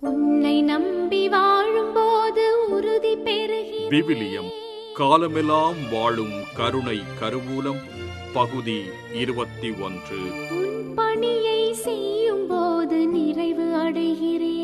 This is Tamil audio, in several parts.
உன்னை நம்பி வாழும்போது உறுதி பெருகி விவிலியம் காலமெல்லாம் வாழும் கருணை கருவூலம் பகுதி இருபத்தி ஒன்று உன் பணியை செய்யும் போது நிறைவு அடைகிறேன்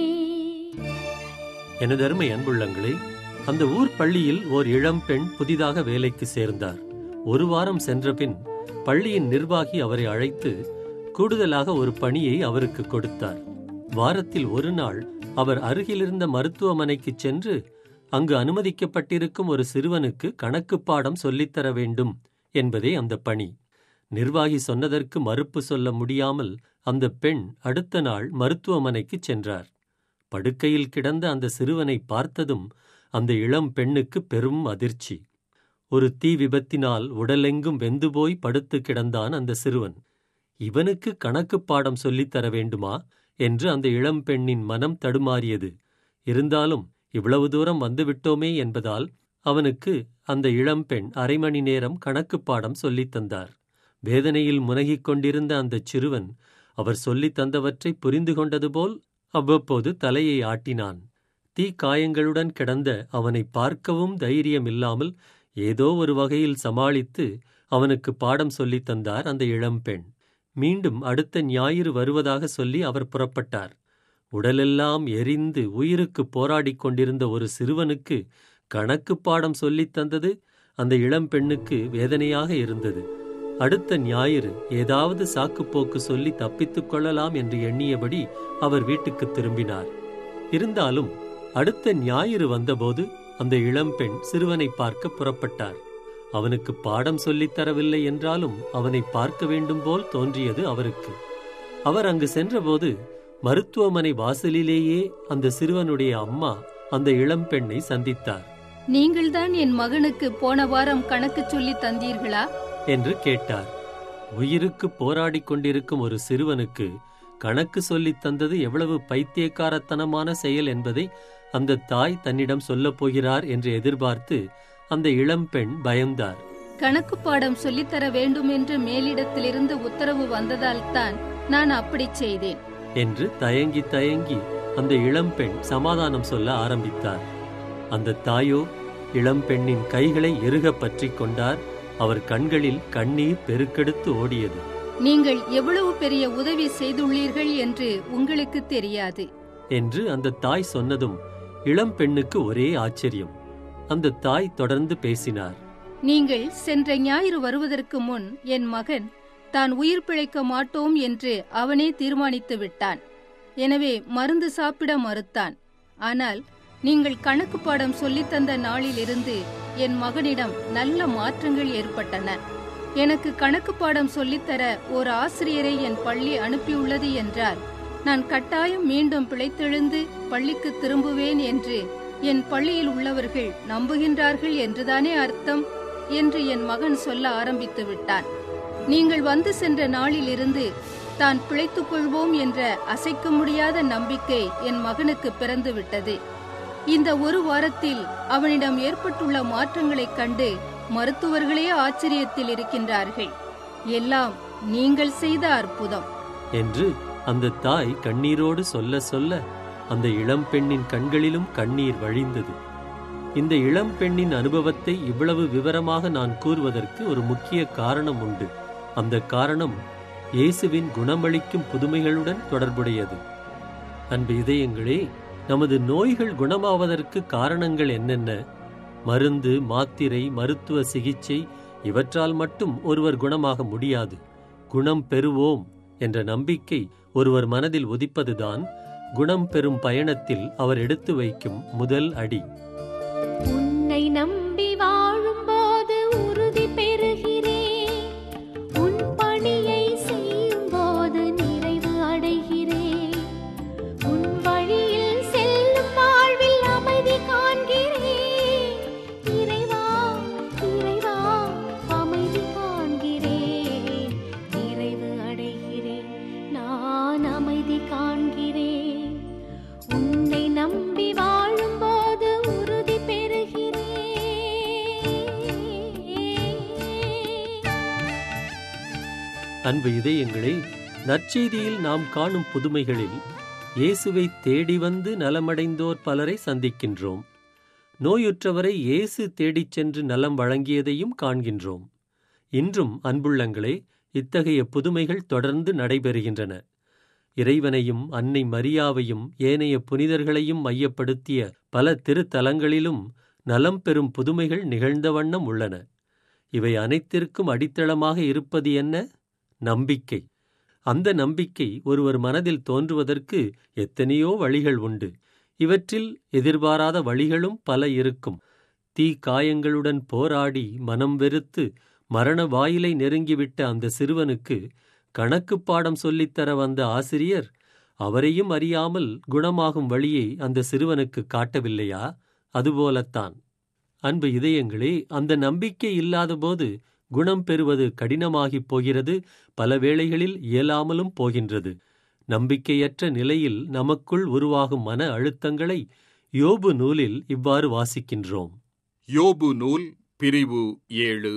எனதருமை அன்புள்ளங்களே அந்த ஊர் பள்ளியில் ஓர் இளம் பெண் புதிதாக வேலைக்கு சேர்ந்தார் ஒரு வாரம் சென்றபின் பள்ளியின் நிர்வாகி அவரை அழைத்து கூடுதலாக ஒரு பணியை அவருக்கு கொடுத்தார் வாரத்தில் ஒரு நாள் அவர் அருகிலிருந்த மருத்துவமனைக்கு சென்று அங்கு அனுமதிக்கப்பட்டிருக்கும் ஒரு சிறுவனுக்கு கணக்கு பாடம் சொல்லித்தர வேண்டும் என்பதே அந்த பணி நிர்வாகி சொன்னதற்கு மறுப்பு சொல்ல முடியாமல் அந்த பெண் அடுத்த நாள் மருத்துவமனைக்கு சென்றார் படுக்கையில் கிடந்த அந்த சிறுவனை பார்த்ததும் அந்த இளம் பெண்ணுக்கு பெரும் அதிர்ச்சி ஒரு தீ விபத்தினால் உடலெங்கும் வெந்து போய் படுத்து கிடந்தான் அந்த சிறுவன் இவனுக்கு கணக்கு பாடம் சொல்லித் தர வேண்டுமா என்று அந்த இளம் பெண்ணின் மனம் தடுமாறியது இருந்தாலும் இவ்வளவு தூரம் வந்துவிட்டோமே என்பதால் அவனுக்கு அந்த இளம்பெண் அரை மணி நேரம் கணக்கு பாடம் சொல்லித் தந்தார் வேதனையில் முனகிக் கொண்டிருந்த அந்தச் சிறுவன் அவர் சொல்லித் தந்தவற்றை புரிந்து கொண்டது போல் அவ்வப்போது தலையை ஆட்டினான் தீக்காயங்களுடன் கிடந்த அவனை பார்க்கவும் தைரியமில்லாமல் ஏதோ ஒரு வகையில் சமாளித்து அவனுக்கு பாடம் சொல்லித் தந்தார் அந்த இளம்பெண் மீண்டும் அடுத்த ஞாயிறு வருவதாக சொல்லி அவர் புறப்பட்டார் உடலெல்லாம் எரிந்து உயிருக்கு போராடிக் கொண்டிருந்த ஒரு சிறுவனுக்கு கணக்கு பாடம் சொல்லித் தந்தது அந்த இளம்பெண்ணுக்கு வேதனையாக இருந்தது அடுத்த ஞாயிறு ஏதாவது சாக்குப்போக்கு சொல்லி தப்பித்துக் கொள்ளலாம் என்று எண்ணியபடி அவர் வீட்டுக்கு திரும்பினார் இருந்தாலும் அடுத்த ஞாயிறு வந்தபோது அந்த இளம்பெண் சிறுவனை பார்க்க புறப்பட்டார் அவனுக்கு பாடம் சொல்லித் தரவில்லை என்றாலும் அவனை பார்க்க வேண்டும் போல் தோன்றியது அவருக்கு அவர் அங்கு சென்றபோது மருத்துவமனை வாசலிலேயே அந்த சிறுவனுடைய அம்மா அந்த இளம்பெண்ணை சந்தித்தார் நீங்கள்தான் என் மகனுக்கு போன வாரம் கணக்கு சொல்லி தந்தீர்களா என்று கேட்டார் உயிருக்கு போராடிக் கொண்டிருக்கும் ஒரு சிறுவனுக்கு கணக்கு சொல்லித் தந்தது எவ்வளவு பைத்தியக்காரத்தனமான செயல் என்பதை அந்த தாய் தன்னிடம் சொல்லப் போகிறார் என்று எதிர்பார்த்து அந்த இளம்பெண் பயந்தார் கணக்கு பாடம் சொல்லித்தர வேண்டும் என்று மேலிடத்திலிருந்து உத்தரவு வந்ததால் தான் நான் அப்படிச் செய்தேன் என்று தயங்கி தயங்கி அந்த இளம்பெண் சமாதானம் சொல்ல ஆரம்பித்தார் அந்த தாயோ இளம்பெண்ணின் கைகளை இறுகப் பற்றிக் கொண்டார் அவர் கண்களில் கண்ணீர் பெருக்கெடுத்து ஓடியது நீங்கள் எவ்வளவு பெரிய உதவி செய்துள்ளீர்கள் என்று உங்களுக்கு தெரியாது என்று அந்த தாய் சொன்னதும் இளம்பெண்ணுக்கு ஒரே ஆச்சரியம் அந்த தாய் தொடர்ந்து பேசினார் நீங்கள் சென்ற ஞாயிறு வருவதற்கு முன் என் மகன் தான் உயிர் பிழைக்க மாட்டோம் என்று அவனே தீர்மானித்து விட்டான் எனவே மருந்து சாப்பிட மறுத்தான் ஆனால் நீங்கள் கணக்கு பாடம் சொல்லித்தந்த நாளிலிருந்து என் மகனிடம் நல்ல மாற்றங்கள் ஏற்பட்டன எனக்கு கணக்கு பாடம் சொல்லித்தர ஒரு ஆசிரியரை என் பள்ளி அனுப்பியுள்ளது என்றால் நான் கட்டாயம் மீண்டும் பிழைத்தெழுந்து பள்ளிக்கு திரும்புவேன் என்று என் பள்ளியில் உள்ளவர்கள் நம்புகின்றார்கள் என்றுதானே அர்த்தம் என்று என் மகன் சொல்ல ஆரம்பித்து விட்டான் நீங்கள் வந்து சென்ற நாளிலிருந்து தான் பிழைத்துக் கொள்வோம் என்ற அசைக்க முடியாத நம்பிக்கை என் மகனுக்கு பிறந்து விட்டது இந்த ஒரு வாரத்தில் அவனிடம் ஏற்பட்டுள்ள மாற்றங்களைக் கண்டு மருத்துவர்களே ஆச்சரியத்தில் இருக்கின்றார்கள் எல்லாம் நீங்கள் செய்த அற்புதம் என்று அந்த தாய் கண்ணீரோடு சொல்ல சொல்ல அந்த இளம்பெண்ணின் கண்களிலும் கண்ணீர் வழிந்தது இந்த இளம்பெண்ணின் அனுபவத்தை இவ்வளவு விவரமாக நான் கூறுவதற்கு ஒரு முக்கிய காரணம் உண்டு அந்த காரணம் இயேசுவின் குணமளிக்கும் புதுமைகளுடன் தொடர்புடையது அன்பு இதயங்களே நமது நோய்கள் குணமாவதற்கு காரணங்கள் என்னென்ன மருந்து மாத்திரை மருத்துவ சிகிச்சை இவற்றால் மட்டும் ஒருவர் குணமாக முடியாது குணம் பெறுவோம் என்ற நம்பிக்கை ஒருவர் மனதில் உதிப்பதுதான் குணம் பெறும் பயணத்தில் அவர் எடுத்து வைக்கும் முதல் அடி உன்னை நம்பி வாழும்போது உறுதி பெறுகிறேன் உன் பணியை செய்யும் போது நிறைவு அடைகிறேன் உன் வழியில் செல்லும் வாழ்வில் அமைதி காண்கிறேன் இறைவா இறைவா அமைதி காண்கிறேன் நிறைவு அடைகிறேன் நான் அமைதி காண்கிறேன் உன்னை நம்பி வாழும்போது உறுதி பெறுகிறேன் அன்பு இதயங்களே நற்செய்தியில் நாம் காணும் புதுமைகளில் இயேசுவை தேடி வந்து நலமடைந்தோர் பலரை சந்திக்கின்றோம் நோயுற்றவரை இயேசு தேடிச் சென்று நலம் வழங்கியதையும் காண்கின்றோம் இன்றும் அன்புள்ளங்களே இத்தகைய புதுமைகள் தொடர்ந்து நடைபெறுகின்றன இறைவனையும் அன்னை மரியாவையும் ஏனைய புனிதர்களையும் மையப்படுத்திய பல திருத்தலங்களிலும் நலம் பெறும் புதுமைகள் நிகழ்ந்த வண்ணம் உள்ளன இவை அனைத்திற்கும் அடித்தளமாக இருப்பது என்ன நம்பிக்கை அந்த நம்பிக்கை ஒருவர் மனதில் தோன்றுவதற்கு எத்தனையோ வழிகள் உண்டு இவற்றில் எதிர்பாராத வழிகளும் பல இருக்கும் தீ காயங்களுடன் போராடி மனம் வெறுத்து மரண வாயிலை நெருங்கிவிட்ட அந்த சிறுவனுக்கு கணக்கு பாடம் சொல்லித்தர வந்த ஆசிரியர் அவரையும் அறியாமல் குணமாகும் வழியை அந்த சிறுவனுக்கு காட்டவில்லையா அதுபோலத்தான் அன்பு இதயங்களே அந்த நம்பிக்கை இல்லாதபோது குணம் பெறுவது கடினமாகிப் போகிறது பல வேளைகளில் இயலாமலும் போகின்றது நம்பிக்கையற்ற நிலையில் நமக்குள் உருவாகும் மன அழுத்தங்களை யோபு நூலில் இவ்வாறு வாசிக்கின்றோம் யோபு நூல் பிரிவு ஏழு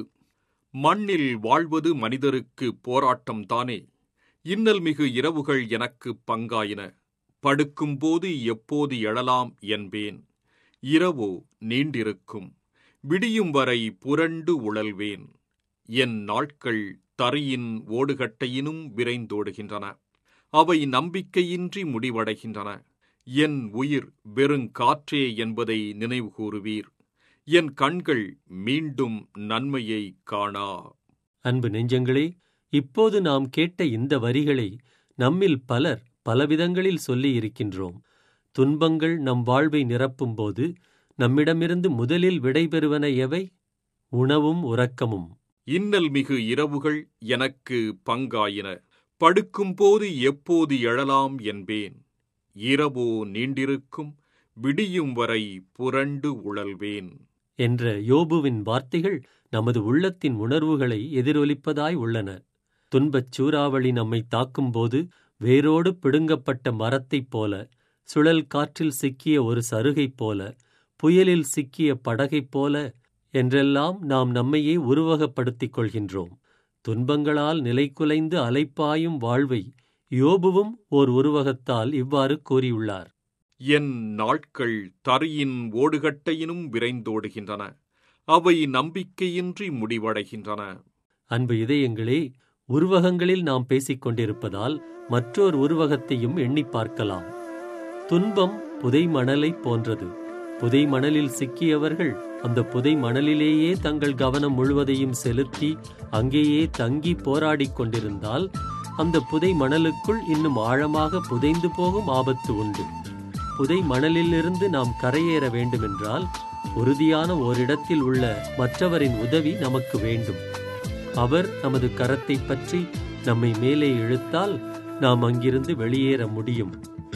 மண்ணில் வாழ்வது மனிதருக்கு போராட்டம்தானே இன்னல் மிகு இரவுகள் எனக்கு பங்காயின படுக்கும்போது எப்போது எழலாம் என்பேன் இரவோ நீண்டிருக்கும் விடியும் வரை புரண்டு உழல்வேன் என் நாட்கள் தரையின் ஓடுகட்டையினும் விரைந்தோடுகின்றன அவை நம்பிக்கையின்றி முடிவடைகின்றன என் உயிர் வெறுங்காற்றே என்பதை நினைவுகூருவீர் என் கண்கள் மீண்டும் நன்மையை காணா அன்பு நெஞ்சங்களே இப்போது நாம் கேட்ட இந்த வரிகளை நம்மில் பலர் பலவிதங்களில் சொல்லியிருக்கின்றோம் துன்பங்கள் நம் வாழ்வை நிரப்பும்போது நம்மிடமிருந்து முதலில் விடைபெறுவன எவை உணவும் உறக்கமும் இன்னல் மிகு இரவுகள் எனக்கு பங்காயின படுக்கும்போது எப்போது எழலாம் என்பேன் இரவோ நீண்டிருக்கும் விடியும் வரை புரண்டு உழல்வேன் என்ற யோபுவின் வார்த்தைகள் நமது உள்ளத்தின் உணர்வுகளை எதிரொலிப்பதாய் உள்ளன துன்பச் சூறாவளி நம்மை தாக்கும்போது வேரோடு பிடுங்கப்பட்ட மரத்தைப் போல சுழல் காற்றில் சிக்கிய ஒரு சருகைப் போல புயலில் சிக்கிய படகைப் போல என்றெல்லாம் நாம் நம்மையே உருவகப்படுத்திக் கொள்கின்றோம் துன்பங்களால் நிலைகுலைந்து அலைப்பாயும் வாழ்வை யோபுவும் ஓர் உருவகத்தால் இவ்வாறு கூறியுள்ளார் என் நாட்கள் தரையின் ஓடுகட்டையினும் விரைந்தோடுகின்றன அவை நம்பிக்கையின்றி முடிவடைகின்றன அன்பு இதயங்களே உருவகங்களில் நாம் பேசிக் கொண்டிருப்பதால் மற்றோர் உருவகத்தையும் எண்ணிப் பார்க்கலாம் துன்பம் புதை மணலைப் போன்றது புதை மணலில் சிக்கியவர்கள் அந்த புதை மணலிலேயே தங்கள் கவனம் முழுவதையும் செலுத்தி அங்கேயே தங்கி போராடிக் கொண்டிருந்தால் அந்த புதை மணலுக்குள் இன்னும் ஆழமாக புதைந்து போகும் ஆபத்து உண்டு புதை மணலிலிருந்து நாம் கரையேற வேண்டுமென்றால் உறுதியான ஓரிடத்தில் உள்ள மற்றவரின் உதவி நமக்கு வேண்டும் அவர் நமது கரத்தை பற்றி நம்மை மேலே இழுத்தால் நாம் அங்கிருந்து வெளியேற முடியும்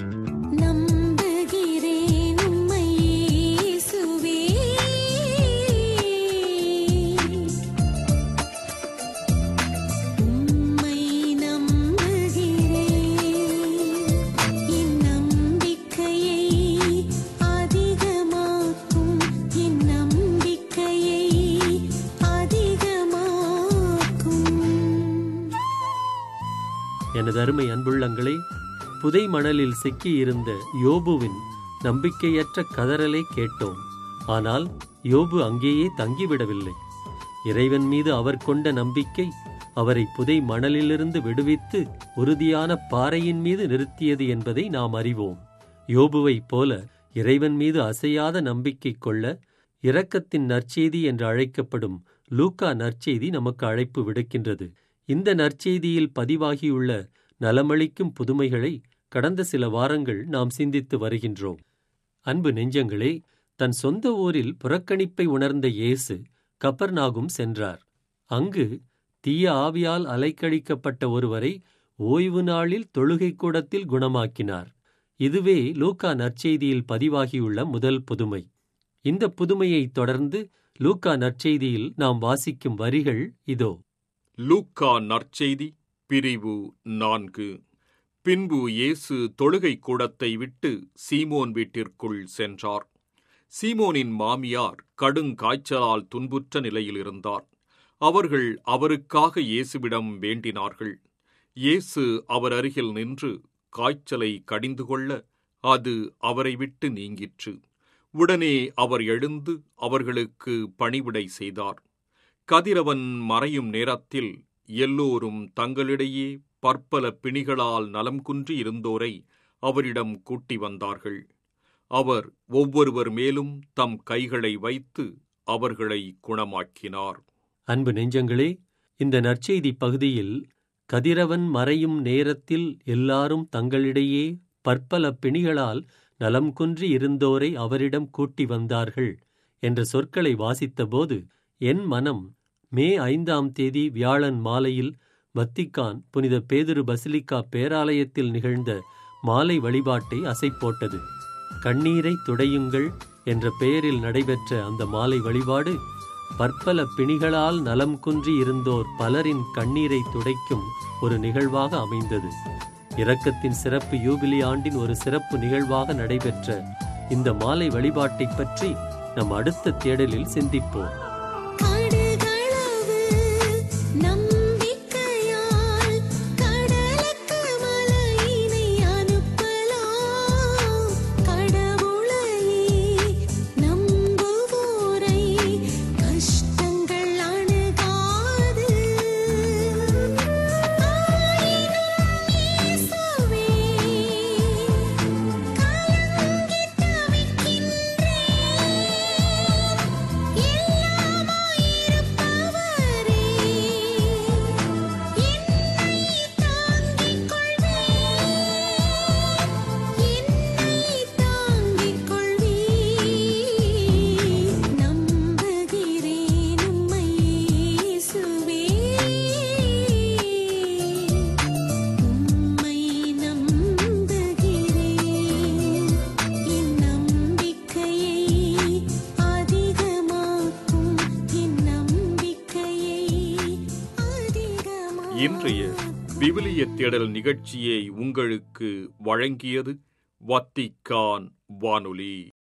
நம்புகிறேன் உம்மை இயேசுவே உம்மை நம்புகிறேன் என் நம்பிக்கையை அதிகமாக்கும் என் நம்பிக்கையை அதிகமாக்கும் எனது அருமை அன்புள்ளங்களே புதை மணலில் சிக்கியிருந்த யோபுவின் நம்பிக்கையற்ற கதறலை கேட்டோம் ஆனால் யோபு அங்கேயே தங்கிவிடவில்லை இறைவன் மீது அவர் கொண்ட நம்பிக்கை அவரை புதை மணலிலிருந்து விடுவித்து உறுதியான பாறையின் மீது நிறுத்தியது என்பதை நாம் அறிவோம் யோபுவைப் போல இறைவன் மீது அசையாத நம்பிக்கை கொள்ள இரக்கத்தின் நற்செய்தி என்று அழைக்கப்படும் லூக்கா நற்செய்தி நமக்கு அழைப்பு விடுக்கின்றது இந்த நற்செய்தியில் பதிவாகியுள்ள நலமளிக்கும் புதுமைகளை கடந்த சில வாரங்கள் நாம் சிந்தித்து வருகின்றோம் அன்பு நெஞ்சங்களே தன் சொந்த ஊரில் புறக்கணிப்பை உணர்ந்த இயேசு கப்பர்நாகும் சென்றார் அங்கு தீய ஆவியால் அலைக்கழிக்கப்பட்ட ஒருவரை ஓய்வு நாளில் தொழுகை கூடத்தில் குணமாக்கினார் இதுவே லூக்கா நற்செய்தியில் பதிவாகியுள்ள முதல் புதுமை இந்த புதுமையைத் தொடர்ந்து லூக்கா நற்செய்தியில் நாம் வாசிக்கும் வரிகள் இதோ லூக்கா நற்செய்தி பிரிவு நான்கு பின்பு இயேசு தொழுகை கூடத்தை விட்டு சீமோன் வீட்டிற்குள் சென்றார் சீமோனின் மாமியார் கடுங்காய்ச்சலால் துன்புற்ற நிலையில் இருந்தார் அவர்கள் அவருக்காக இயேசுவிடம் வேண்டினார்கள் இயேசு அவர் அருகில் நின்று காய்ச்சலை கடிந்து கொள்ள அது அவரை விட்டு நீங்கிற்று உடனே அவர் எழுந்து அவர்களுக்கு பணிவிடை செய்தார் கதிரவன் மறையும் நேரத்தில் எல்லோரும் தங்களிடையே பற்பல பிணிகளால் நலம் குன்றி இருந்தோரை அவரிடம் கூட்டி வந்தார்கள் அவர் ஒவ்வொருவர் மேலும் தம் கைகளை வைத்து அவர்களை குணமாக்கினார் அன்பு நெஞ்சங்களே இந்த நற்செய்தி பகுதியில் கதிரவன் மறையும் நேரத்தில் எல்லாரும் தங்களிடையே பற்பல பிணிகளால் நலம் குன்றி இருந்தோரை அவரிடம் கூட்டி வந்தார்கள் என்ற சொற்களை வாசித்தபோது என் மனம் மே ஐந்தாம் தேதி வியாழன் மாலையில் வத்திக்கான் புனித பேதுரு பசிலிக்கா பேராலயத்தில் நிகழ்ந்த மாலை வழிபாட்டை அசைப்போட்டது கண்ணீரை துடையுங்கள் என்ற பெயரில் நடைபெற்ற அந்த மாலை வழிபாடு பற்பல பிணிகளால் நலம் குன்றி இருந்தோர் பலரின் கண்ணீரை துடைக்கும் ஒரு நிகழ்வாக அமைந்தது இரக்கத்தின் சிறப்பு யூபிலி ஆண்டின் ஒரு சிறப்பு நிகழ்வாக நடைபெற்ற இந்த மாலை வழிபாட்டைப் பற்றி நம் அடுத்த தேடலில் சிந்திப்போம் கடுகளவு நம்பிக்கையால் கடலுக்கு மலையினை அனுப்பலாம் கடவுளையே நம்புவோரை கஷ்டங்கள் அணுகாது ஆயினும் இயேசுவே கலங்கித் தவிக்கின்றேன் எல்லாமாயிருப்பவரே என்னை தாங்கிக் கொள்வீர் என்னை தாங்கிக் கொள்வீர் நம்புகிறேன் உம்மை இயேசுவே உம்மை நம்புகிறேன் என் நம்பிக்கையை அதிகமாக்கும் என் நம்பிக்கையை அதிகமாக்கும் இன்றைய விவிலிய தேடல் நிகழ்ச்சியை உங்களுக்கு வழங்கியது வத்திக்கான் வானொலி